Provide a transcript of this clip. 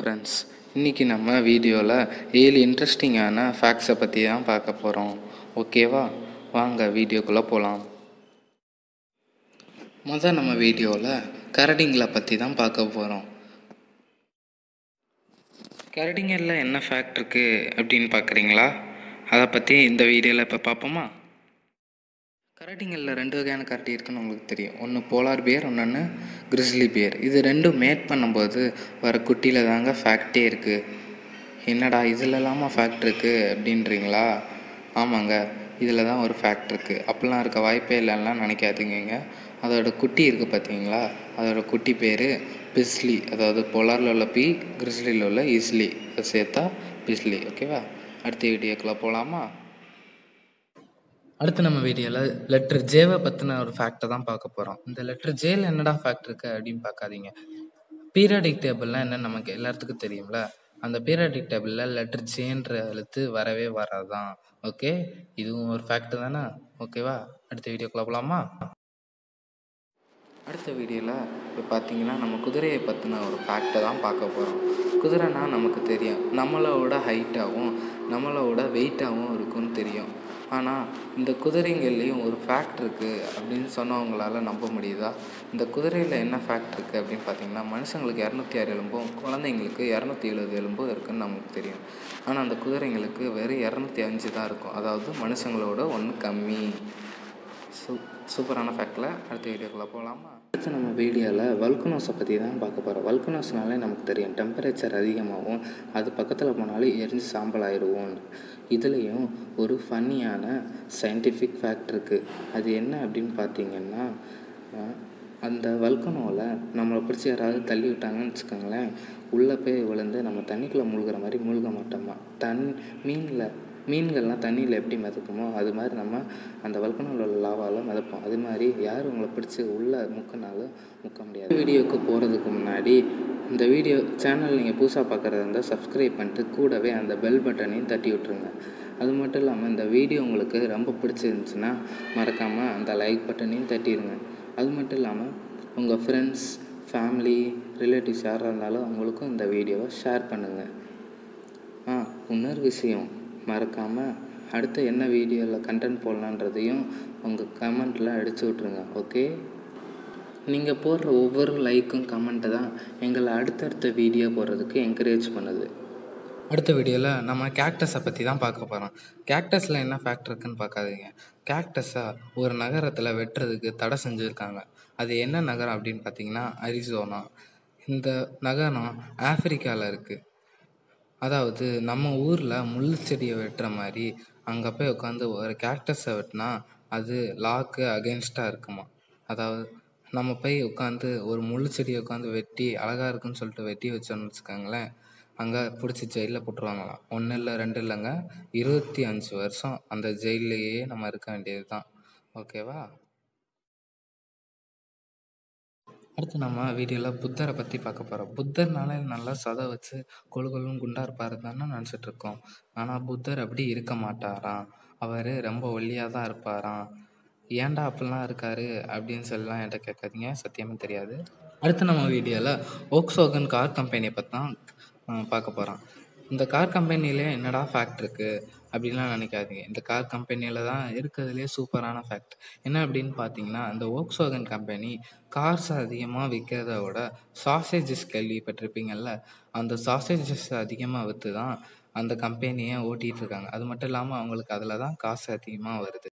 friends இன்றைக்கி நம்ம வீடியோவில் ஏழு இன்ட்ரெஸ்டிங்கான ஃபேக்ட்ஸை பற்றி தான் பார்க்க போகிறோம் ஓகேவா வாங்க வீடியோக்குள்ளே போகலாம் முதல் நம்ம வீடியோவில் கரடிங்களை பற்றி தான் பார்க்க போகிறோம் கரடிங்களில் என்ன ஃபேக்ட் இருக்குது அப்படின்னு பார்க்குறீங்களா அதை பற்றி இந்த வீடியோவில் இப்போ பார்ப்போமா கரடிங்களில் ரெண்டு வகையான கரடி இருக்குன்னு உங்களுக்கு தெரியும் ஒன்று போலார் பியர் இன்னொன்று கிறிஸ்லி பியர் இது ரெண்டும் மேட் பண்ணும்போது வர குட்டியில் தாங்க ஃபேக்டே இருக்குது என்னடா இதில் இல்லாமல் ஃபேக்ட் இருக்குது அப்படின்றீங்களா ஆமாங்க இதில் தான் ஒரு ஃபேக்ட் இருக்குது அப்படிலாம் இருக்க வாய்ப்பே இல்லைலாம் நினைக்காதீங்க அதோட குட்டி இருக்குது பார்த்தீங்களா அதோட குட்டி பேர் பிஸ்லி அதாவது போலாரில் உள்ள பி கிறிஸ்லியில் உள்ள இஸ்லி அதை சேர்த்தா பிஸ்லி ஓகேவா அடுத்த வீடியோக்குள்ளே போகலாமா அடுத்து நம்ம வீடியோவில் லெட்டர் ஜேவை பற்றின ஒரு ஃபேக்டை தான் பார்க்க போகிறோம் இந்த லெட்டர் ஜேல என்னடா ஃபேக்ட் இருக்குது அப்படின்னு பார்க்காதீங்க பீரியாடிக் டேபிள்லாம் என்னன்னு நமக்கு எல்லாத்துக்கும் தெரியும்ல அந்த பீரியாடிக் டேபிளில் லெட்டர் ஜேன்ற எழுத்து வரவே வராதான் ஓகே இதுவும் ஒரு ஃபேக்ட் தானே ஓகேவா அடுத்த வீடியோக்குள்ள போகலாமா அடுத்த வீடியோவில் இப்போ பார்த்தீங்கன்னா நம்ம குதிரையை பற்றின ஒரு ஃபேக்டை தான் பார்க்க போகிறோம் குதிரைனா நமக்கு தெரியும் நம்மளோட ஹைட்டாகவும் நம்மளோட வெயிட்டாகவும் இருக்கும்னு தெரியும் ஆனால் இந்த குதிரைங்கள்லேயும் ஒரு ஃபேக்ட் இருக்குது அப்படின்னு சொன்னவங்களால நம்ப முடியுதா இந்த குதிரையில் என்ன ஃபேக்ட் இருக்குது அப்படின்னு பார்த்தீங்கன்னா மனுஷங்களுக்கு இரநூத்தி ஆறு எலும்பும் குழந்தைங்களுக்கு இரநூத்தி எழுபது எலும்பும் இருக்குன்னு நமக்கு தெரியும் ஆனால் அந்த குதிரைங்களுக்கு வெறும் இரநூத்தி அஞ்சு தான் இருக்கும் அதாவது மனுஷங்களோட ஒன்று கம்மி சூ சூப்பரான ஃபேக்டில் அடுத்த வீடியோக்குள்ளே போகலாமா அடுத்து நம்ம வீடியோவில் வல்கனோஸை பற்றி தான் பார்க்க போகிறோம் வல்கனோஸ்னாலே நமக்கு தெரியும் டெம்பரேச்சர் அதிகமாகவும் அது பக்கத்தில் போனாலும் எரிஞ்சு சாம்பல் ஆயிடுவோம் இதுலேயும் ஒரு ஃபன்னியான சயின்டிஃபிக் ஃபேக்ட் இருக்குது அது என்ன அப்படின்னு பார்த்தீங்கன்னா அந்த வல்கனோவில் நம்மளை பிடிச்சி யாராவது தள்ளி விட்டாங்கன்னு வச்சுக்கோங்களேன் உள்ளே போய் விழுந்து நம்ம தண்ணிக்குள்ளே மூழ்கிற மாதிரி மூழ்க மாட்டோமா தன் மீனில் மீன்கள்லாம் தண்ணியில் எப்படி மிதக்குமோ அது மாதிரி நம்ம அந்த வல்கனோவில் உள்ள லாவாவில் மிதப்போம் அது மாதிரி யார் உங்களை பிடிச்சி உள்ளே முக்கினாலும் முக்க முடியாது வீடியோவுக்கு போகிறதுக்கு முன்னாடி இந்த வீடியோ சேனல் நீங்கள் புதுசாக பார்க்குறதா இருந்தால் சப்ஸ்கிரைப் பண்ணிட்டு கூடவே அந்த பெல் பட்டனையும் தட்டி விட்ருங்க அது மட்டும் இல்லாமல் இந்த வீடியோ உங்களுக்கு ரொம்ப பிடிச்சிருந்துச்சுன்னா மறக்காமல் அந்த லைக் பட்டனையும் தட்டிடுங்க அது மட்டும் இல்லாமல் உங்கள் ஃப்ரெண்ட்ஸ் ஃபேமிலி ரிலேட்டிவ்ஸ் யாராக இருந்தாலும் அவங்களுக்கும் இந்த வீடியோவை ஷேர் பண்ணுங்கள் ஆ இன்னொரு விஷயம் மறக்காமல் அடுத்து என்ன வீடியோவில் கண்டென்ட் போடலான்றதையும் உங்கள் கமெண்ட்டில் அடிச்சு விட்ருங்க ஓகே நீங்கள் போடுற ஒவ்வொரு லைக்கும் கமெண்ட்டு தான் எங்களை அடுத்தடுத்த வீடியோ போடுறதுக்கு என்கரேஜ் பண்ணுது அடுத்த வீடியோவில் நம்ம கேக்டஸை பற்றி தான் பார்க்க போகிறோம் கேக்டஸில் என்ன ஃபேக்ட் இருக்குன்னு பார்க்காதீங்க கேக்டஸை ஒரு நகரத்தில் வெட்டுறதுக்கு தடை செஞ்சுருக்காங்க அது என்ன நகரம் அப்படின்னு பார்த்தீங்கன்னா அரிசோனா இந்த நகரம் ஆஃப்ரிக்காவில் இருக்குது அதாவது நம்ம ஊரில் முள் செடியை வெட்டுற மாதிரி அங்கே போய் உட்காந்து ஒரு கேக்டஸை வெட்டினா அது லாக்கு அகென்ஸ்டாக இருக்குமா அதாவது நம்ம போய் உட்காந்து ஒரு முள் செடியை உட்காந்து வெட்டி அழகாக இருக்குன்னு சொல்லிட்டு வெட்டி வச்சோன்னு வச்சுக்கோங்களேன் அங்கே பிடிச்சி ஜெயிலில் போட்டுருவாங்களாம் ஒன்றும் இல்லை ரெண்டு இல்லைங்க இருபத்தி அஞ்சு வருஷம் அந்த ஜெயிலையே நம்ம இருக்க வேண்டியது தான் ஓகேவா அடுத்து நம்ம வீடியோவில் புத்தரை பற்றி பார்க்க போகிறோம் புத்தர்னால நல்லா சதை வச்சு கொழு கொழுன்னு குண்டா இருப்பார் தானே நினச்சிட்டு இருக்கோம் ஆனால் புத்தர் அப்படி இருக்க மாட்டாராம் அவர் ரொம்ப ஒல்லியாக தான் இருப்பாராம் ஏன்டா அப்படிலாம் இருக்காரு அப்படின்னு சொல்லலாம் என்கிட்ட கேட்காதீங்க சத்தியமாக தெரியாது அடுத்து நம்ம வீடியோவில் ஓக்ஸோகன் கார் கம்பெனியை பற்றி தான் பார்க்க போகிறோம் இந்த கார் கம்பெனிலே என்னடா ஃபேக்ட் இருக்குது அப்படின்லாம் நினைக்காதீங்க இந்த கார் கம்பெனியில் தான் இருக்கிறதுலே சூப்பரான ஃபேக்ட் என்ன அப்படின்னு பார்த்தீங்கன்னா இந்த ஓக்ஸோகன் கம்பெனி கார்ஸ் அதிகமாக விற்கிறத விட சாசேஜஸ் கேள்விப்பட்டிருப்பீங்கள்ல அந்த சாசேஜஸ் அதிகமாக விற்று தான் அந்த கம்பெனியை ஓட்டிகிட்டு இருக்காங்க அது மட்டும் இல்லாமல் அவங்களுக்கு அதில் தான் காசு அதிகமாக வருது